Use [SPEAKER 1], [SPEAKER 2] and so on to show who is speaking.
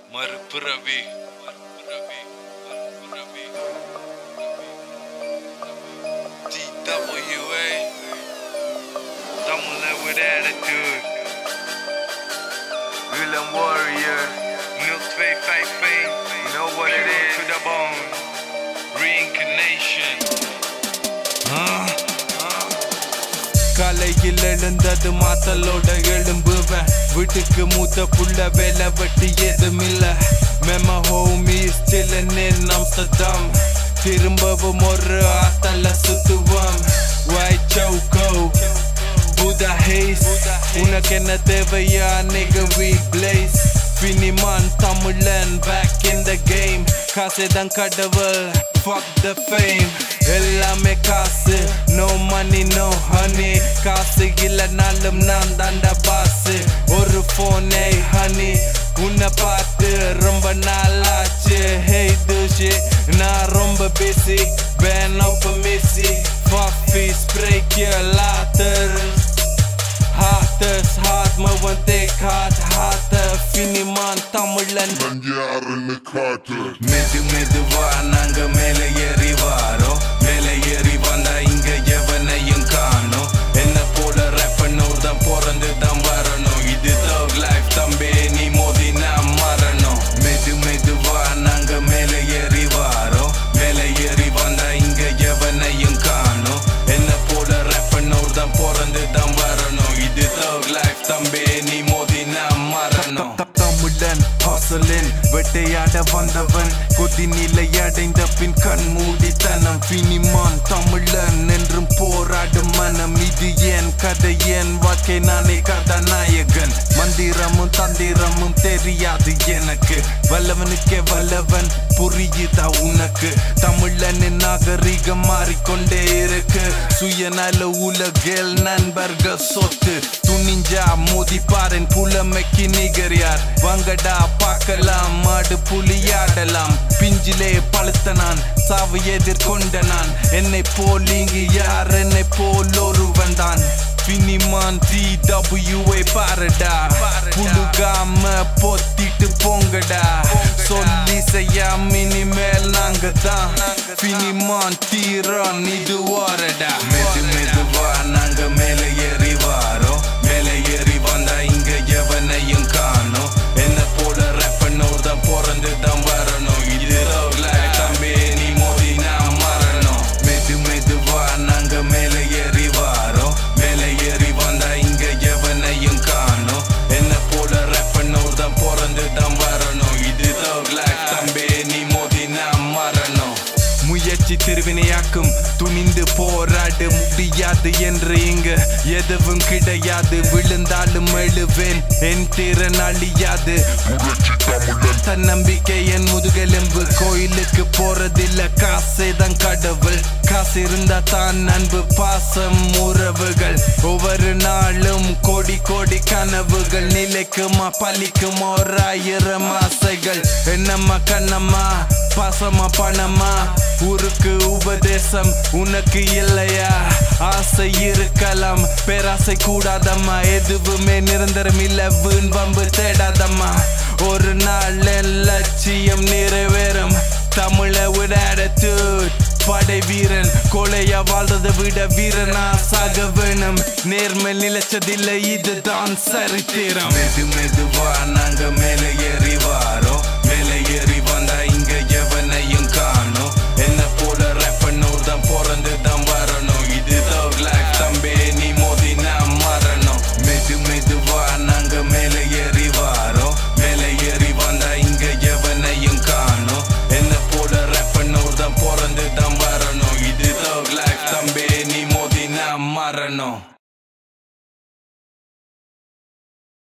[SPEAKER 1] மறுபிறவி மறுபிறவி மறுபிறவி TWA Someone with attitude Villain warrior Milk 255 You know what it is To the bone Reincarnation
[SPEAKER 2] காலையில் எழுந்தது மாத்தலோட எழும்புவேன் வீட்டுக்கு மூத்த புள்ள வேலை வெட்டி ஏதுமில்ல மெம ஹோமி ஸ்டில் இன் அம்ஸ்டர்டாம் திரும்பவும் ஒரு ஆத்தல சுத்துவோம் ஒயிட் சவுக்கோ புதா ஹேஸ் உனக்கு என்ன தேவையா nigga we blaze பினிமான் தமிழன் back in the game காசே தான் கடவுள் fuck the fame எல்லாமே காசு no money no honey காசு இல்லைனாலும் நான் தாண்டா பாசு ஒரு phone hey honey உன்னை பார்த்து ரொம்ப நாள் ஆச்சு hey dushi நான் ரொம்ப busy been up a missy Fuffy spray your later Hatters hot மவன் தேக் ஹாட் ஹாத்த ஃபினிமான் தமிழன்
[SPEAKER 3] நான் யாருன்னு காட்டு
[SPEAKER 2] மெது மெதுவா நாங்க மேல ஏறி வாரோம் மேல ஏறி வந்தா இங்க எவனையும் காணோம் என்ன போல ரேப்பனோர் தான் பிறந்து தான் வரணும் இது தக் லைஃப் தம்பி நீ மோதி நான் மரணம் மெது மெதுவா நாங்க மேல ஏறி வாரோம் மேல ஏறி வந்தா இங்க எவனையும் காணோம் என்ன போல ரேப்பனோர் தான் பிறந்து தான் வரணும் இது தக் லைஃப் தம்பி நீ மோதி நான் மரணம் தமிழன் ஹாசலின் வேட்டையாட வந்தவன் கொதி நிலை அடைந்த பின் கண் மூடித்தனம் பினிமான் தமிழன் என்றும் போராடும் மனம் இது ஏன் கதை ஏன் வாழ்க்கை நானே கதாநாயகன் மந்திரமும் தந்திரமும் தெரியாது எனக்கு வல்லவனுக்கே வல்லவன் புரியுதா உனக்கு தமிழனின் நாகரிகம் மாறிக்கொண்டே இருக்கு சுயநல உலகில் நண்பர்கள் சொத்து துணிஞ்சா மோதிப்பாரின் புலமைக்கு நிகர் யார் வாங்கடா பார்க்கலாம் மாடு புலியாடலாம் பிஞ்சிலே பழுத்த நான் சாவு எதிர்கொண்ட நான் என்னை போல் இங்கு யார் என்னை போல் ஒருவன் தான் பினிமான் டி டபிள்யூஏ பாருடா புழுகாம பொத்திட்டு போங்கடா சொல்லி செய்யாம இனிமேல் நாங்க தான் பினிமான் தீரான் இது வாரடா மெது மெதுவா நாங்க மேல ஏறி வாரோம் மேல ஏறி வந்தா இங்க எவனையும் காணோம் என்ன போல ரேப்பனோர் தான் பிறந்து தான் வரணும் இது life தம்பி நீ மோதி நான் மரணம் மெது மெதுவா நாங்க மேல ஏறி வாரோம் மேல ஏறி வந்தா இங்க எவனையும் காணோம் என்ன போல ரேப்பனோர் தான் பிறந்து தான் வரணும் இது life தம்பி நீ மோதி நான் மரணம் முயற்சி திருவினையாக்கும் துணிந்து போராட முடியாது என்று இங்கு எதுவும் கிடையாது விழுந்தாலும் எழுவேன் என் திறன் அழியாது
[SPEAKER 3] புரட்சி தமிழன்
[SPEAKER 2] தன்னம்பிக்கை என் முதுகெலும்பு கோயிலுக்கு போறதில்ல காசே தான் கடவுள் காசு இருந்தா தான் அன்பு பாசம் உறவுகள் ஒவ்வொரு நாளும் கோடி கோடி கனவுகள் நிலைக்குமா பலிக்குமா ஒரு ஆயிரம் ஆசைகள் என்னம்மா கண்ணம்மா பாசமா பணமா ஊருக்கு உபதேசம் உனக்கு இல்லையா ஆசை இருக்கலாம் பேராசை கூடாதம்மா எதுவுமே நிரந்தரம் இல்ல வீண் வம்பு தேடாதம்மா ஒரு நாள் என் லட்சியம் நிறைவேறும் தமிழ விட attitude படை வீரன் கொலையா வாழ்றதை விட வீரனா சாக வேணும் நேர்மை நிலைச்சதில்லை இதுதான் சரித்திரம் மெது மெதுவா நாங்க மேல ஏறி வாரோம்